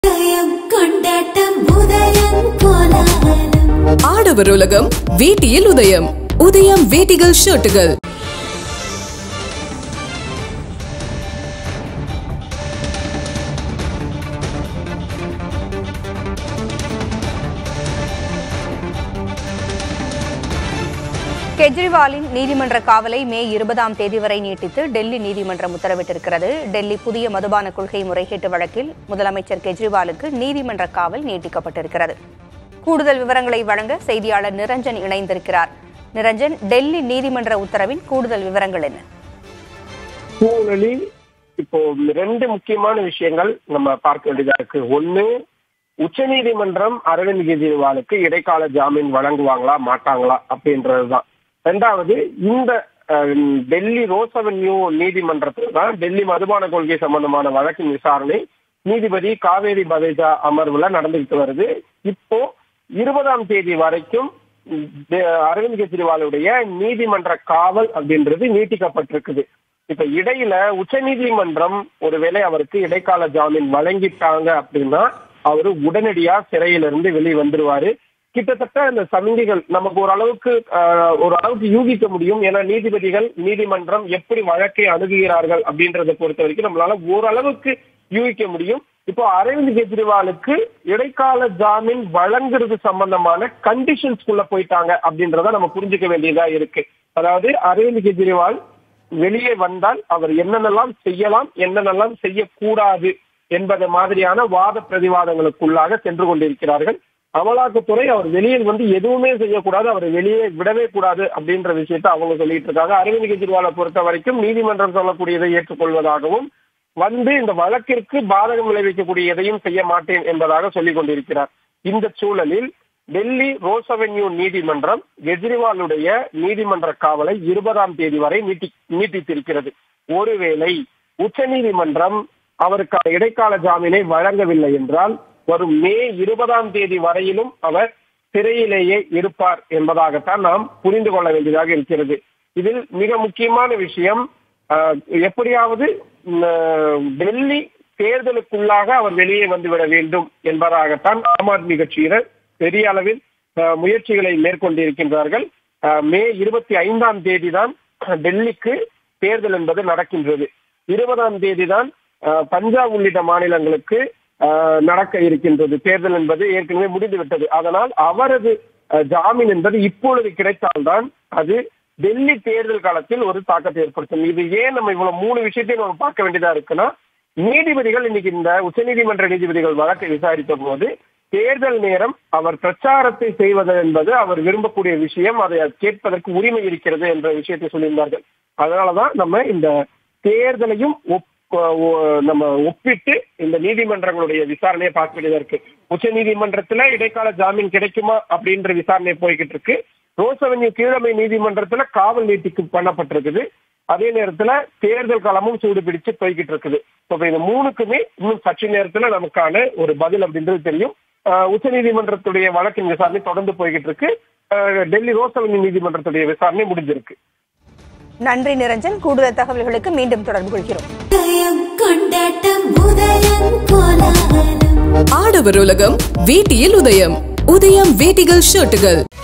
உதயம் கொண்டாட்டம் உதயம் கோலாகலம் ஆடவர் உலகம் வேட்டியில் உதயம் உதயம் வேட்டிகள் ஷர்ட்டுகள் கெஜ்ரிவாலின் நீதிமன்ற காவலை மே இருபதாம் தேதி வரை நீட்டித்து டெல்லி நீதிமன்றம் உத்தரவிட்டிருக்கிறது டெல்லி புதிய மதுபான கொள்கை முறைகேட்டு வழக்கில் முதலமைச்சர் கெஜ்ரிவாலுக்கு நீதிமன்ற காவல் நீட்டிக்கப்பட்டிருக்கிறது கூடுதல் விவரங்களை வழங்க செய்தியாளர் நிரஞ்சன் இணைந்திருக்கிறார் நிரஞ்சன் டெல்லி நீதிமன்ற உத்தரவின் கூடுதல் விவரங்கள் என்ன சூழலில் இப்போ ரெண்டு முக்கியமான விஷயங்கள் நம்ம பார்க்க வேண்டியதா இருக்கு ஒண்ணு உச்சநீதிமன்றம் அரவிந்த் கெஜ்ரிவாலுக்கு இடைக்கால ஜாமீன் வழங்குவாங்களா மாட்டாங்களா அப்படின்றதுதான் ரெண்டாவது இந்த அஹ், டெல்லி ரோஸ் அவென்யூ நீதிமன்றத்தில் தான் டெல்லி மதுபான கொள்கை சம்பந்தமான வழக்கின் விசாரணை நீதிபதி காவேரி பதேஜா அமர்வுல நடந்துகிட்டு வருது இப்போ இருபதாம் தேதி வரைக்கும் உம், டெ- அரவிந்த் கெஜ்ரிவாலுடைய நீதிமன்ற காவல் அப்படின்றது நீட்டிக்கப்பட்டிருக்குது இப்ப இடையில உச்சநீதிமன்றம் ஒருவேளை அவருக்கு இடைக்கால ஜாமீன் வழங்கிட்டாங்க அப்படின்னா அவரு உடனடியா சிறையிலிருந்து வெளியே வந்துருவாரு கிட்டத்தட்ட இந்த சமிகைகள் நமக்கு ஓரளவுக்கு ஆஹ், ஒரு அளவுக்கு யூகிக்க முடியும் ஏன்னா நீதிபதிகள் நீதிமன்றம் எப்படி வழக்கை அணுகுகிறார்கள் அப்படின்றத பொறுத்த வரைக்கும் நம்மளால ஓரளவுக்கு யூகிக்க முடியும் இப்போ அரவிந்த் கெஜ்ரிவாலுக்கு இடைக்கால ஜாமீன் வழங்குறது சம்பந்தமான கண்டிஷன்ஸ்குள்ள போயிட்டாங்க அப்படின்றத நம்ம புரிஞ்சுக்க வேண்டியதா இருக்கு அதாவது அரவிந்த் கெஜ்ரிவால் வெளியே வந்தால் அவர் என்னென்னலாம் செய்யலாம் என்னென்னலாம் செய்யக்கூடாது என்பது மாதிரியான வாத பிரதிவாதங்களுக்குள்ளாக சென்று கொண்டிருக்கிறார்கள் அமலாக்கத்துறை அவர் வெளியில் வந்து எதுவுமே செய்யக்கூடாது அவர் வெளியே விடவே கூடாது அப்படின்ற விஷயத்தை அவங்க சொல்லிட்டு இருக்காங்க அரவிந்த் கெஜ்ரிவாலை பொறுத்த வரைக்கும் நீதிமன்றம் சொல்லக்கூடியதை ஏற்றுக்கொள்வதாகவும் வந்து இந்த வழக்கிற்கு பாதகம் விளைவிக்கக்கூடிய எதையும் செய்ய மாட்டேன் என்பதாக சொல்லிக் கொண்டிருக்கிறார் இந்த சூழலில் டெல்லி ரோஸ் அவென்யூ நீதிமன்றம் கெஜ்ரிவாலுடைய நீதிமன்ற காவலை இருபதாம் தேதி வரை நீட்டி நீட்டித்திருக்கிறது ஒருவேளை உச்சநீதிமன்றம் அவருக்கான இடைக்கால ஜாமீனை வழங்கவில்லை என்றால் வரும் மே இருபதாம் தேதி வரையிலும் அவர் சிறையிலேயே இருப்பார் என்பதாகத்தான் நாம் புரிந்து கொள்ள வேண்டியதாக இருக்கிறது இதில் மிக முக்கியமான விஷயம் ஆஹ், எப்படியாவது உம், டெல்லி தேர்தலுக்குள்ளாக அவர் வெளியே வந்துவிட வேண்டும் என்பதாகத்தான் ஆம் ஆத்மி கட்சியினர் பெரிய அளவில் ஆஹ், முயற்சிகளை மேற்கொண்டிருக்கின்றார்கள் ஆஹ், மே இருபத்தி ஐந்தாம் தேதி தான் டெல்லிக்கு தேர்தல் என்பது நடக்கின்றது இருபதாம் தேதி தான் ஆஹ், பஞ்சாப் உள்ளிட்ட மாநிலங்களுக்கு ஆஹ், நடக்க இருக்கின்றது தேர்தல் என்பது ஏற்கனவே முடிந்துவிட்டது அதனால் அவரது ஆஹ், ஜாமீன் என்பது இப்பொழுது கிடைத்தால்தான் அது டெல்லி தேர்தல் காலத்தில் ஒரு தாக்கத்தை ஏற்படுத்தும் இது ஏன் நம்ம இவ்வளவு மூணு விஷயத்தையும் நம்ம பார்க்க வேண்டியதா இருக்குன்னா நீதிபதிகள் இன்னைக்கு இந்த உச்சநீதிமன்ற நீதிபதிகள் வழக்கை விசாரித்த போது தேர்தல் நேரம் அவர் பிரச்சாரத்தை செய்வது என்பது அவர் விரும்பக்கூடிய விஷயம் அதை கேட்பதற்கு உரிமை இருக்கிறது என்ற விஷயத்தை சொல்லியிருந்தார்கள் அதனாலதான் நம்ம இந்த தேர்தலையும் ஒப்- ஒ- நம்ம ஒப்பிட்டு இந்த நீதிமன்றங்களுடைய விசாரணையை பார்க்க வேண்டியதா இருக்கு உச்ச நீதிமன்றத்துல இடைக்கால ஜாமீன் கிடைக்குமா அப்படின்ற விசாரணை போய்கிட்டு இருக்கு ரோஸ் அவென்யூ கீழமை நீதிமன்றத்துல காவல் நீட்டிக்கு பண்ணப்பட்டிருக்குது அதே நேரத்துல தேர்தல் காலமும் சூடு பிடிச்சு போய்கிட்டு இருக்குது இப்ப இந்த மூணுக்குமே இன்னும் சற்று நேரத்துல நமக்கான ஒரு பதில் அப்படின்றது தெரியும் ஆஹ் உச்சநீதிமன்றத்துடைய வழக்கின் விசாரணை தொடர்ந்து போய்கிட்டு இருக்கு ஆஹ் டெல்லி ரோஸ் அவென்யூ நீதிமன்றத்துடைய விசாரணை முடிஞ்சிருக்கு நன்றி நிரஞ்சன் கூடுதல் தகவல்களுக்கு மீண்டும் தொடர்பு கொள்கிறோம் உதயம் கொண்டாட்டம் உதயம் கோலாகலம் ஆடவர் உலகம் வேட்டியில் உதயம் உதயம் வேட்டிகள் ஷர்ட்டுகள்